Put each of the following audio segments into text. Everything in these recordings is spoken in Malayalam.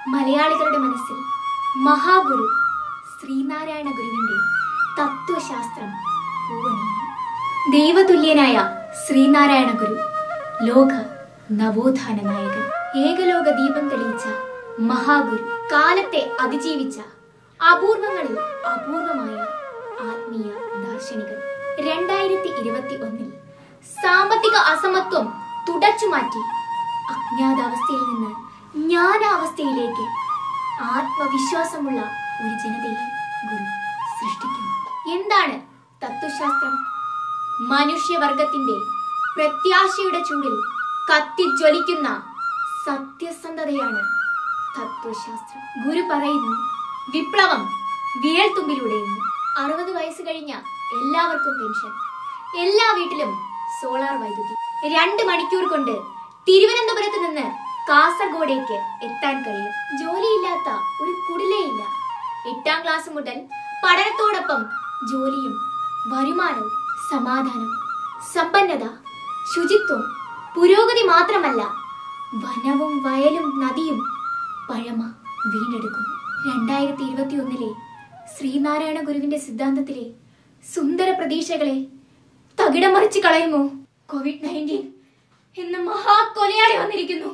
മലയാളികളുടെ മനസ്സിൽ മഹാഗുരു ശ്രീനാരായണ ഗുരുവിന്റെ തത്വശാസ്ത്രം പൂവണിയുന്നു ദൈവതുല്യനായ ശ്രീനാരായണ ഗുരു ലോക നവോത്ഥാന നായകൻ ഏകലോക ദീപം തെളിയിച്ച മഹാഗുരു കാലത്തെ അതിജീവിച്ച അപൂർവങ്ങളിൽ അപൂർവമായ ആത്മീയ ദാർശനികൻ രണ്ടായിരത്തി ഇരുപത്തി ഒന്നിൽ സാമ്പത്തിക അസമത്വം തുടച്ചുമാറ്റി അജ്ഞാതാവസ്ഥയിൽ നിന്ന് ജ്ഞാനാവസ്ഥയിലേക്ക് ആത്മവിശ്വാസമുള്ള ഒരു ജനതയെ ഗുരു സൃഷ്ടിക്കുന്നു എന്താണ് തത്വശാസ്ത്രം മനുഷ്യവർഗത്തിന്റെ പ്രത്യാശയുടെ ചൂടിൽ കത്തിജ്വലിക്കുന്ന സത്യസന്ധതയാണ് തത്വശാസ്ത്രം ഗുരു പറയുന്നു വിപ്ലവം വിരൽത്തുമ്പിലൂടെയെന്ന് അറുപത് വയസ്സ് കഴിഞ്ഞ എല്ലാവർക്കും പെൻഷൻ എല്ലാ വീട്ടിലും സോളാർ വൈദ്യുതി രണ്ട് മണിക്കൂർ കൊണ്ട് തിരുവനന്തപുരത്ത് നിന്ന് കാസർഗോഡേക്ക് എത്താൻ കഴിയും ജോലിയില്ലാത്ത ഒരു കുടിലേയില്ല എട്ടാം ക്ലാസ് മുതൽ പഠനത്തോടൊപ്പം ജോലിയും വരുമാനവും സമാധാനം സമ്പന്നത ശുചിത്വം പുരോഗതി മാത്രമല്ല വനവും വയലും നദിയും പഴമ വീണ്ടെടുക്കുന്നു രണ്ടായിരത്തി ഇരുപത്തി ഒന്നിലെ ശ്രീനാരായണ ഗുരുവിന്റെ സിദ്ധാന്തത്തിലെ സുന്ദര പ്രതീക്ഷകളെ തകിടം മറിച്ച് കളയുമോ കോവിഡ് നയൻറ്റീൻ എന്ന മഹാകൊലയാളി വന്നിരിക്കുന്നു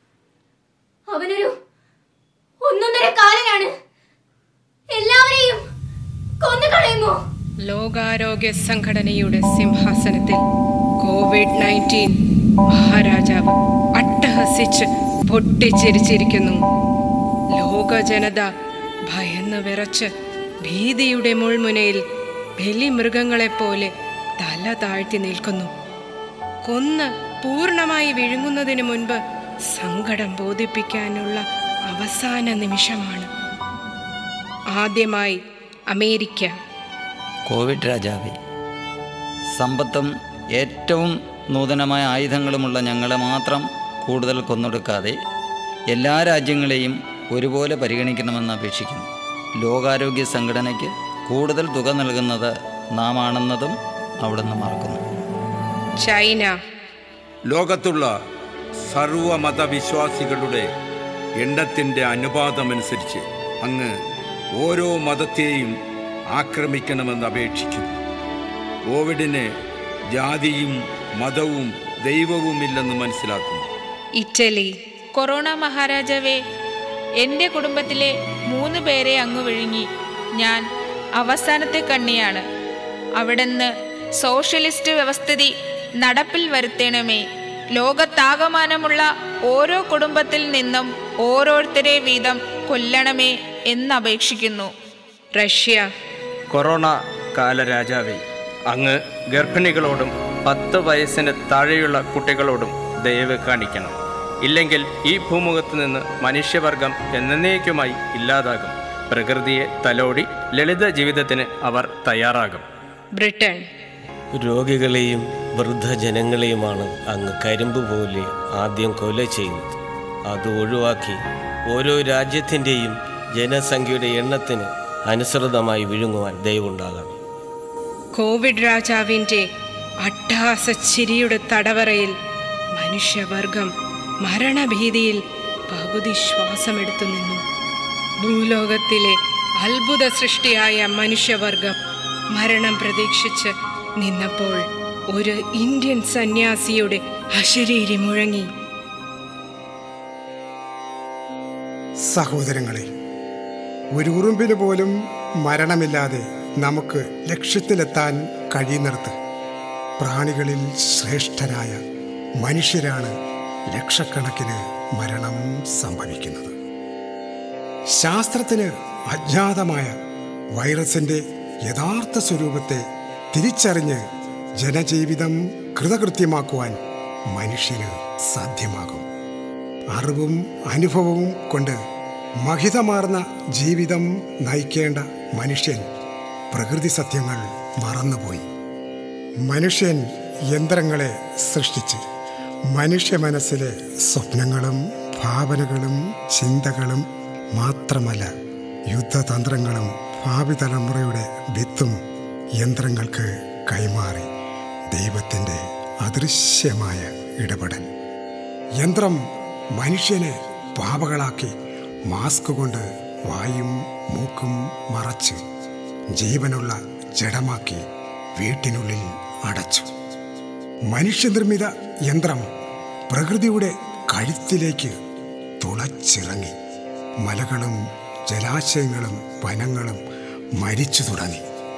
അവനൊരു ഒന്നൊന്നര കാലനാണ് എല്ലാവരെയും കൊന്നു കളയുമോ ലോകാരോഗ്യ സംഘടനയുടെ സിംഹാസനത്തിൽ കോവിഡ് നയൻറ്റീൻ മഹാരാജാവ് അട്ടഹസിച്ച് പൊട്ടിച്ചിരിച്ചിരിക്കുന്നു ലോക ജനത ഭയന്ന് വിറച്ച് ഭീതിയുടെ മുൾമുനയിൽ ബലിമൃഗങ്ങളെപ്പോലെ തല താഴ്ത്തി നിൽക്കുന്നു കൊന്ന് പൂർണ്ണമായി വിഴുങ്ങുന്നതിന് മുൻപ് സങ്കടം ബോധിപ്പിക്കാനുള്ള അവസാന നിമിഷമാണ് ആദ്യമായി അമേരിക്ക കോവിഡ് രാജാവേ സമ്പത്തും ഏറ്റവും നൂതനമായ ആയുധങ്ങളുമുള്ള ഞങ്ങളെ മാത്രം കൂടുതൽ കൊന്നൊടുക്കാതെ എല്ലാ രാജ്യങ്ങളെയും ഒരുപോലെ പരിഗണിക്കണമെന്ന് അപേക്ഷിക്കുന്നു ലോകാരോഗ്യ സംഘടനയ്ക്ക് കൂടുതൽ തുക നൽകുന്നത് നാം ആണെന്നതും അവിടുന്ന് മറക്കുന്നു ചൈന ലോകത്തുള്ള സർവമതവിശ്വാസികളുടെ എണ്ണത്തിൻ്റെ അനുപാതമനുസരിച്ച് അങ്ങ് ഓരോ മതത്തെയും ആക്രമിക്കണമെന്ന് അപേക്ഷിക്കുന്നു കോവിഡിന് ജാതിയും മതവും ദൈവവുമില്ലെന്ന് മനസ്സിലാക്കുന്നു ഇറ്റലി കൊറോണ മഹാരാജാവേ എൻ്റെ കുടുംബത്തിലെ മൂന്ന് പേരെ അങ്ങ് വിഴുങ്ങി ഞാൻ അവസാനത്തെ കണ്ണിയാണ് അവിടുന്ന് സോഷ്യലിസ്റ്റ് വ്യവസ്ഥിതി നടപ്പിൽ വരുത്തണമേ ലോകത്താകമാനമുള്ള ഓരോ കുടുംബത്തിൽ നിന്നും ഓരോരുത്തരെ വീതം കൊല്ലണമേ എന്നപേക്ഷിക്കുന്നു റഷ്യ കൊറോണ കാലരാജാവേ അങ്ങ് ഗർഭിണികളോടും പത്ത് വയസ്സിന് താഴെയുള്ള കുട്ടികളോടും ദയവ് കാണിക്കണം ഇല്ലെങ്കിൽ ഈ ഭൂമുഖത്ത് നിന്ന് മനുഷ്യവർഗം എന്നേക്കുമായി ഇല്ലാതാകും പ്രകൃതിയെ തലോടി ലളിത ജീവിതത്തിന് അവർ തയ്യാറാകും ബ്രിട്ടൻ രോഗികളെയും വൃദ്ധജനങ്ങളെയുമാണ് അങ്ങ് കരിമ്പ് പോലെ ആദ്യം കൊല ചെയ്യുന്നത് അത് ഒഴിവാക്കി ഓരോ രാജ്യത്തിൻ്റെയും ജനസംഖ്യയുടെ എണ്ണത്തിന് അനുസൃതമായി വിഴുങ്ങുവാൻ ദയവുണ്ടാകണം കോവിഡ് രാജാവിൻ്റെ അട്ടഹാസ ചിരിയുടെ തടവറയിൽ മനുഷ്യവർഗം മരണഭീതിയിൽ പകുതി ശ്വാസമെടുത്തു നിന്നു ഭൂലോകത്തിലെ അത്ഭുത സൃഷ്ടിയായ മനുഷ്യവർഗം മരണം പ്രതീക്ഷിച്ച് നിന്നപ്പോൾ ഒരു ഇന്ത്യൻ സന്യാസിയുടെ അശരീരി മുഴങ്ങി സഹോദരങ്ങളെ ഒരു ഉറുമ്പിന് പോലും മരണമില്ലാതെ നമുക്ക് ലക്ഷ്യത്തിലെത്താൻ കഴിയുന്നിടത്ത് പ്രാണികളിൽ ശ്രേഷ്ഠരായ മനുഷ്യരാണ് ലക്ഷക്കണക്കിന് മരണം സംഭവിക്കുന്നത് ശാസ്ത്രത്തിന് അജ്ഞാതമായ വൈറസിന്റെ യഥാർത്ഥ സ്വരൂപത്തെ തിരിച്ചറിഞ്ഞ് ജനജീവിതം കൃതകൃത്യമാക്കുവാൻ മനുഷ്യന് സാധ്യമാകും അറിവും അനുഭവവും കൊണ്ട് മഹിതമാർന്ന ജീവിതം നയിക്കേണ്ട മനുഷ്യൻ പ്രകൃതി സത്യങ്ങൾ മറന്നുപോയി മനുഷ്യൻ യന്ത്രങ്ങളെ സൃഷ്ടിച്ച് മനുഷ്യ മനസ്സിലെ സ്വപ്നങ്ങളും ഭാവനകളും ചിന്തകളും മാത്രമല്ല യുദ്ധതന്ത്രങ്ങളും ഭാവി തലമുറയുടെ വിത്തും യന്ത്രങ്ങൾക്ക് കൈമാറി ദൈവത്തിൻ്റെ അദൃശ്യമായ ഇടപെടൽ യന്ത്രം മനുഷ്യനെ പാപകളാക്കി മാസ്ക് കൊണ്ട് വായും മൂക്കും മറച്ച് ജീവനുള്ള ജഡമാക്കി വീട്ടിനുള്ളിൽ അടച്ചു മനുഷ്യനിർമ്മിത യന്ത്രം പ്രകൃതിയുടെ കഴുത്തിലേക്ക് തുളച്ചിറങ്ങി മലകളും ജലാശയങ്ങളും വനങ്ങളും മരിച്ചു തുടങ്ങി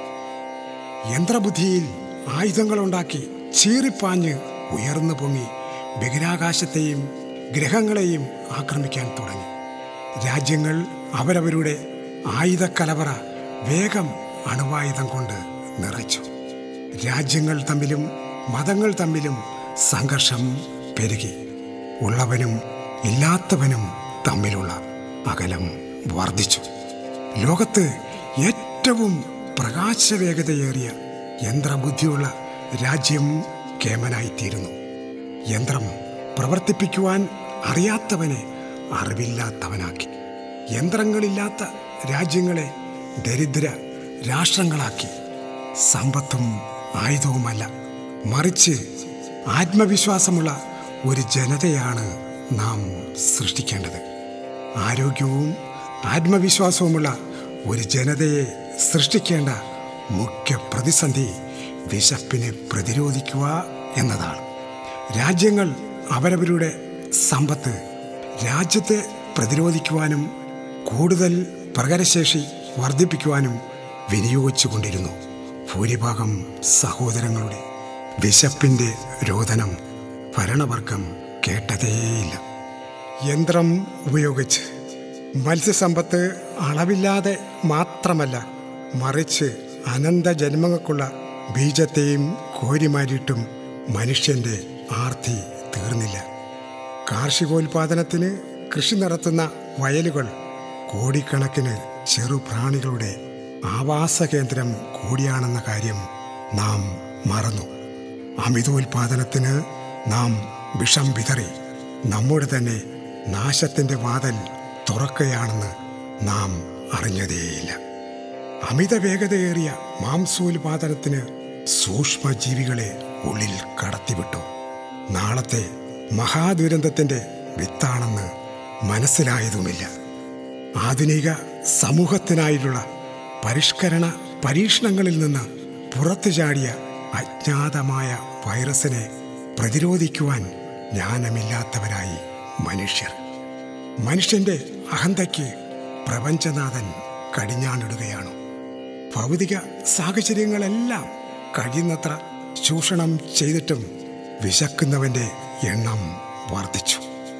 യന്ത്രബുദ്ധിയിൽ ആയുധങ്ങളുണ്ടാക്കി ചീറിപ്പാഞ്ഞ് ഉയർന്നു പൊങ്ങി ബഹിരാകാശത്തെയും ഗ്രഹങ്ങളെയും ആക്രമിക്കാൻ തുടങ്ങി രാജ്യങ്ങൾ അവരവരുടെ ആയുധക്കലവറ വേഗം അണുവായുധം കൊണ്ട് നിറച്ചു രാജ്യങ്ങൾ തമ്മിലും മതങ്ങൾ തമ്മിലും സംഘർഷം പെരുകി ഉള്ളവനും ഇല്ലാത്തവനും തമ്മിലുള്ള അകലം വർദ്ധിച്ചു ലോകത്ത് ഏറ്റവും പ്രകാശവേഗതയേറിയ യന്ത്രബുദ്ധിയുള്ള രാജ്യം കേമനായിത്തീരുന്നു യന്ത്രം പ്രവർത്തിപ്പിക്കുവാൻ അറിയാത്തവനെ അറിവില്ലാത്തവനാക്കി യന്ത്രങ്ങളില്ലാത്ത രാജ്യങ്ങളെ ദരിദ്ര രാഷ്ട്രങ്ങളാക്കി സമ്പത്തും ആയുധവുമല്ല മറിച്ച് ആത്മവിശ്വാസമുള്ള ഒരു ജനതയാണ് നാം സൃഷ്ടിക്കേണ്ടത് ആരോഗ്യവും ആത്മവിശ്വാസവുമുള്ള ഒരു ജനതയെ സൃഷ്ടിക്കേണ്ട മുഖ്യ പ്രതിസന്ധി വിശപ്പിനെ പ്രതിരോധിക്കുക എന്നതാണ് രാജ്യങ്ങൾ അവരവരുടെ സമ്പത്ത് രാജ്യത്തെ പ്രതിരോധിക്കുവാനും കൂടുതൽ പ്രകരശേഷി വർദ്ധിപ്പിക്കുവാനും വിനിയോഗിച്ചുകൊണ്ടിരുന്നു ഭൂരിഭാഗം സഹോദരങ്ങളുടെ വിശപ്പിൻ്റെ രോദനം ഭരണവർഗം കേട്ടതേയില്ല യന്ത്രം ഉപയോഗിച്ച് മത്സ്യസമ്പത്ത് അളവില്ലാതെ മാത്രമല്ല മറിച്ച് അനന്ത ജന്മങ്ങൾക്കുള്ള ബീജത്തെയും കോരിമാരിയിട്ടും മനുഷ്യന്റെ ആർത്തി തീർന്നില്ല കാർഷികോൽപാദനത്തിന് കൃഷി നടത്തുന്ന വയലുകൾ കോടിക്കണക്കിന് ചെറുപ്രാണികളുടെ ആവാസ കേന്ദ്രം കൂടിയാണെന്ന കാര്യം നാം മറന്നു അമിതോൽപാദനത്തിന് നാം വിഷം വിതറി നമ്മുടെ തന്നെ നാശത്തിന്റെ വാതൽ തുറക്കുകയാണെന്ന് നാം അറിഞ്ഞതേയില്ല അമിത വേഗതയേറിയ മാംസോൽപാദനത്തിന് സൂക്ഷ്മജീവികളെ ഉള്ളിൽ കടത്തിവിട്ടു നാളത്തെ മഹാദുരന്തത്തിന്റെ വിത്താണെന്ന് മനസ്സിലായതുമില്ല ആധുനിക സമൂഹത്തിനായുള്ള പരിഷ്കരണ പരീക്ഷണങ്ങളിൽ നിന്ന് പുറത്തു ചാടിയ അജ്ഞാതമായ വൈറസിനെ പ്രതിരോധിക്കുവാൻ ജ്ഞാനമില്ലാത്തവരായി മനുഷ്യർ മനുഷ്യന്റെ അഹന്തയ്ക്ക് പ്രപഞ്ചനാഥൻ കടിഞ്ഞാണിടുകയാണ് ഭൗതിക സാഹചര്യങ്ങളെല്ലാം കഴിയുന്നത്ര ചൂഷണം ചെയ്തിട്ടും വിശക്കുന്നവന്റെ എണ്ണം വർദ്ധിച്ചു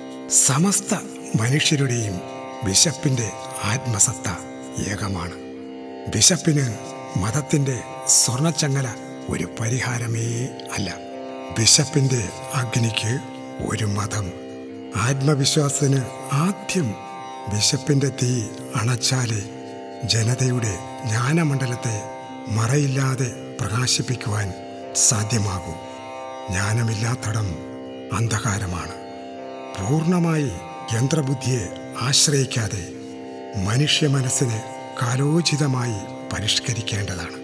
സമസ്ത മനുഷ്യരുടെയും വിശപ്പിന്റെ ആത്മസത്ത ഏകമാണ് വിശപ്പിന് മതത്തിന്റെ സ്വർണച്ചങ്ങല ഒരു പരിഹാരമേ അല്ല വിശപ്പിന്റെ അഗ്നിക്ക് ഒരു മതം ആത്മവിശ്വാസത്തിന് ആദ്യം വിശപ്പിന്റെ തീ അണച്ചാലേ ജനതയുടെ ജ്ഞാനമണ്ഡലത്തെ മറയില്ലാതെ പ്രകാശിപ്പിക്കുവാൻ സാധ്യമാകൂ ജ്ഞാനമില്ലാത്തടം അന്ധകാരമാണ് പൂർണ്ണമായി യന്ത്രബുദ്ധിയെ ആശ്രയിക്കാതെ മനുഷ്യ മനസ്സിനെ കാലോചിതമായി പരിഷ്കരിക്കേണ്ടതാണ്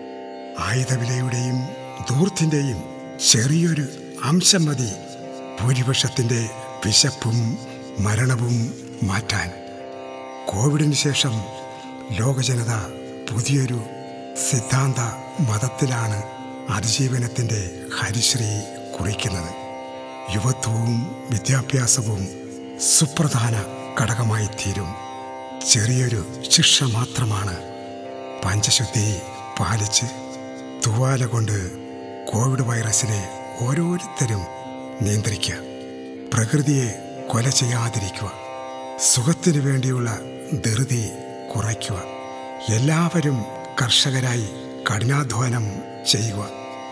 ആയുധവിലയുടെയും ധൂർത്തിൻ്റെയും ചെറിയൊരു അംശം മതി ഭൂരിപക്ഷത്തിൻ്റെ വിശപ്പും മരണവും മാറ്റാൻ കോവിഡിന് ശേഷം ലോകജനത പുതിയൊരു സിദ്ധാന്ത മതത്തിലാണ് അതിജീവനത്തിൻ്റെ ഹരിശ്രീ കുറിക്കുന്നത് യുവത്വവും വിദ്യാഭ്യാസവും സുപ്രധാന ഘടകമായി തീരും ചെറിയൊരു ശിക്ഷ മാത്രമാണ് പഞ്ചശുദ്ധി പാലിച്ച് തുവാല കൊണ്ട് കോവിഡ് വൈറസിനെ ഓരോരുത്തരും നിയന്ത്രിക്കുക പ്രകൃതിയെ കൊല ചെയ്യാതിരിക്കുക സുഖത്തിനു വേണ്ടിയുള്ള ധൃതി കുറയ്ക്കുക എല്ലാവരും കർഷകരായി കഠിനാധ്വാനം ചെയ്യുക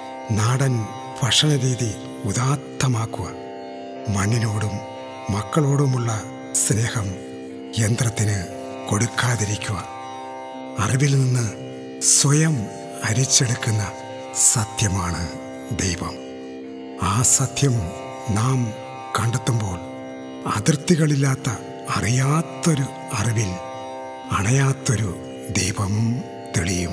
നാടൻ ഭക്ഷണരീതി ഉദാത്തമാക്കുക മണ്ണിനോടും മക്കളോടുമുള്ള സ്നേഹം യന്ത്രത്തിന് കൊടുക്കാതിരിക്കുക അറിവിൽ നിന്ന് സ്വയം അരിച്ചെടുക്കുന്ന സത്യമാണ് ദൈവം ആ സത്യം നാം കണ്ടെത്തുമ്പോൾ അതിർത്തികളില്ലാത്ത അറിയാത്തൊരു അറിവിൽ അണയാത്തൊരു ദീപം തെളിയും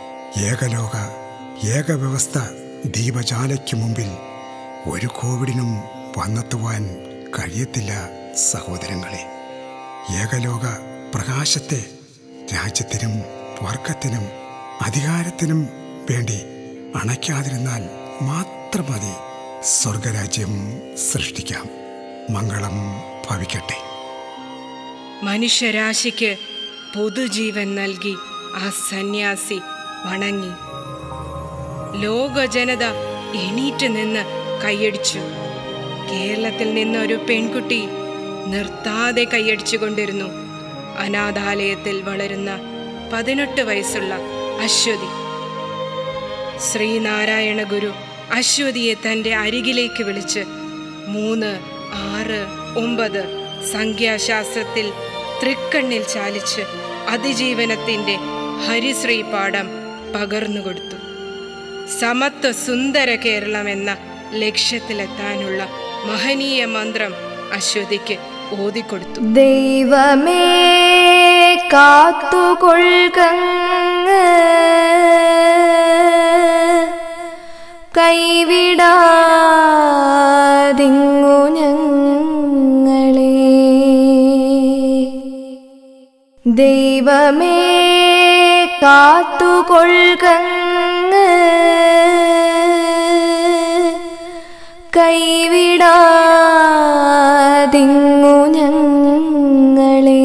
ഏകലോക ഏകവ്യവസ്ഥ ദീപജാലയ്ക്ക് മുമ്പിൽ ഒരു കോവിഡിനും വന്നെത്തുവാൻ കഴിയത്തില്ല സഹോദരങ്ങളെ ഏകലോക പ്രകാശത്തെ രാജ്യത്തിനും വർഗത്തിനും അധികാരത്തിനും വേണ്ടി അണയ്ക്കാതിരുന്നാൽ മാത്രം മതി സ്വർഗരാജ്യം സൃഷ്ടിക്കാം മംഗളം ഭവിക്കട്ടെ മനുഷ്യരാശിക്ക് പൊതുജീവൻ നൽകി ആ സന്യാസി വണങ്ങി ലോക ജനത എണീറ്റ് നിന്ന് കൈയടിച്ചു കേരളത്തിൽ നിന്ന് ഒരു പെൺകുട്ടി നിർത്താതെ കൈയടിച്ചുകൊണ്ടിരുന്നു അനാഥാലയത്തിൽ വളരുന്ന പതിനെട്ട് വയസ്സുള്ള അശ്വതി ശ്രീനാരായണ ഗുരു അശ്വതിയെ തൻ്റെ അരികിലേക്ക് വിളിച്ച് മൂന്ന് ആറ് ഒമ്പത് സംഖ്യാശാസ്ത്രത്തിൽ തൃക്കണ്ണിൽ ചാലിച്ച് അതിജീവനത്തിൻ്റെ ഹരിശ്രീ പാഠം പകർന്നുകൊടുത്തു സമത്വ സുന്ദര കേരളം എന്ന ലക്ഷ്യത്തിലെത്താനുള്ള മഹനീയ മന്ത്രം അശ്വതിക്ക് ഓതിക്കൊടുത്തു ദൈവമേ കാത്തുകൊള്ളുകങ്ങ് കൈവിടാതിങ്ങു ഞങ്ങളെ ദൈവമേ കാത്തുകൊള്ളുകങ്ങ് കൈവിടാതിങ്ങു ഞങ്ങളെ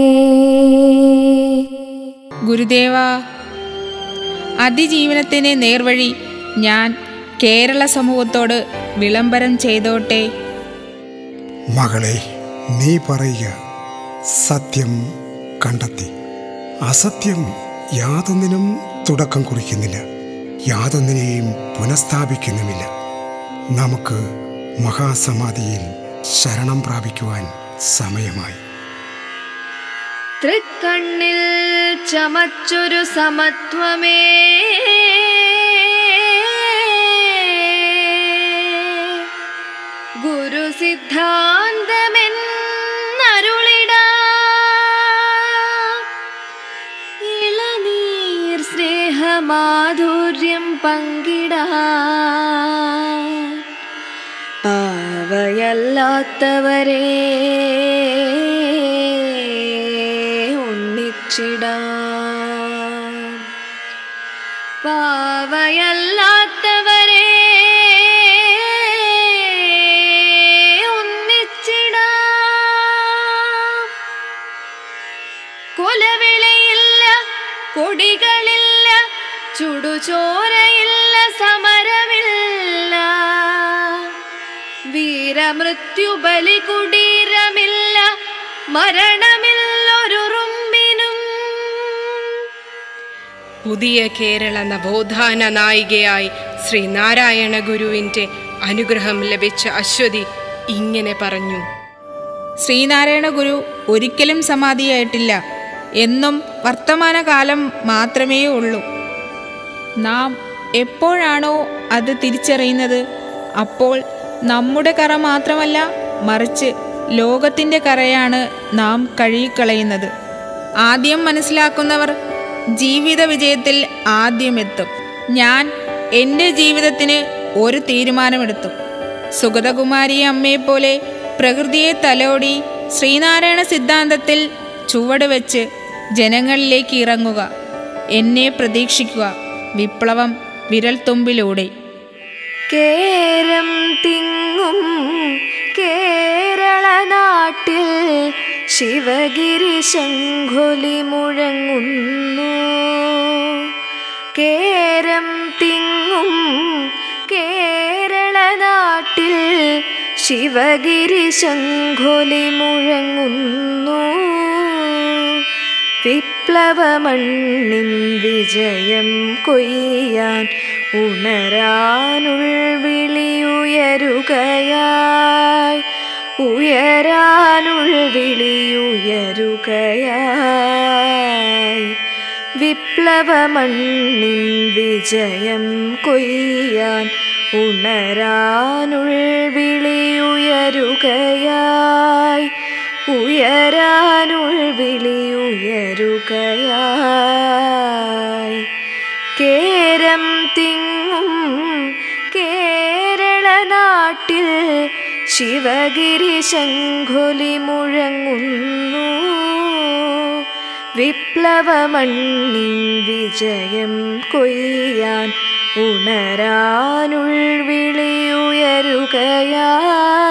ഗുരുദേവ അതിജീവനത്തിന് നേർവഴി ഞാൻ കേരള സമൂഹത്തോട് വിളംബരം ചെയ്തോട്ടെ മകളെ നീ പറയുക സത്യം കണ്ടെത്തി അസത്യം യാതൊന്നിനും തുടക്കം കുറിക്കുന്നില്ല യാതൊന്നിനെയും പുനഃസ്ഥാപിക്കുന്നുമില്ല നമുക്ക് മഹാസമാധിയിൽ ശരണം പ്രാപിക്കുവാൻ സമയമായി തൃക്കണ്ണിൽ ചമച്ചൊരു സമത്വമേ ഗുരു സിദ്ധാന്തമെന്നരുളിട ഇളനീർ സ്നേഹമാധുര്യം പങ്കിടാ പാവയല്ലാത്തവരെ ഒന്നിച്ചിടാം പാവയല്ലാത്തവരെ ഒന്നിച്ചിടാം കൊലവിളിയില്ല കൊടികളില്ല ചുടുചോരയില്ല സമരമില്ല വീരമൃത്യു ബലി കുടീരമില്ല മരണമില്ലൊരുറുമ്പിനും പുതിയ കേരള നവോത്ഥാന നായികയായി ശ്രീനാരായണ ഗുരുവിൻ്റെ അനുഗ്രഹം ലഭിച്ച അശ്വതി ഇങ്ങനെ പറഞ്ഞു ശ്രീനാരായണ ഗുരു ഒരിക്കലും സമാധിയായിട്ടില്ല എന്നും വർത്തമാനകാലം മാത്രമേ ഉള്ളൂ നാം എപ്പോഴാണോ അത് തിരിച്ചറിയുന്നത് അപ്പോൾ നമ്മുടെ കറ മാത്രമല്ല മറിച്ച് ലോകത്തിൻ്റെ കറയാണ് നാം കഴുകിക്കളയുന്നത് ആദ്യം മനസ്സിലാക്കുന്നവർ ജീവിത വിജയത്തിൽ ആദ്യമെത്തും ഞാൻ എൻ്റെ ജീവിതത്തിന് ഒരു തീരുമാനമെടുത്തു സുഗതകുമാരി അമ്മയെപ്പോലെ പ്രകൃതിയെ തലോടി ശ്രീനാരായണ സിദ്ധാന്തത്തിൽ ചുവട് വെച്ച് ജനങ്ങളിലേക്ക് ഇറങ്ങുക എന്നെ പ്രതീക്ഷിക്കുക വിപ്ലവം വിരൽത്തുമ്പിലൂടെ കേരം തിങ്ങും കേരള നാട്ടിൽ ശിവഗിരി ശംഖൊലി മുഴങ്ങുന്നു കേരം തിങ്ങും കേരള നാട്ടിൽ ശിവഗിരി ശംഖൊലി മുഴങ്ങുന്നു വിപ്ലവമണ്ണിൻ വിജയം കൊയ്യാൻ ഉണരാനുൾ വിളിയുയരുകയായി ഉയരാനുൾ വിളിയുയരുകയായി വിപ്ലവമണ്ണിൻ വിജയം കൊയ്യാൻ ഉണരാനുൾ വിളിയുയരുകയായി ഉയരാനുൾ വിളിയുയരുകയായി കേരം തിങ്ങും കേരള നാട്ടിൽ ശിവഗിരി ശംഖൊലി മുഴങ്ങുന്നു വിപ്ലവമണ്ണിൻ വിജയം കൊയ്യാൻ ഉണരാനുൾ വിളിയുയരുകയാ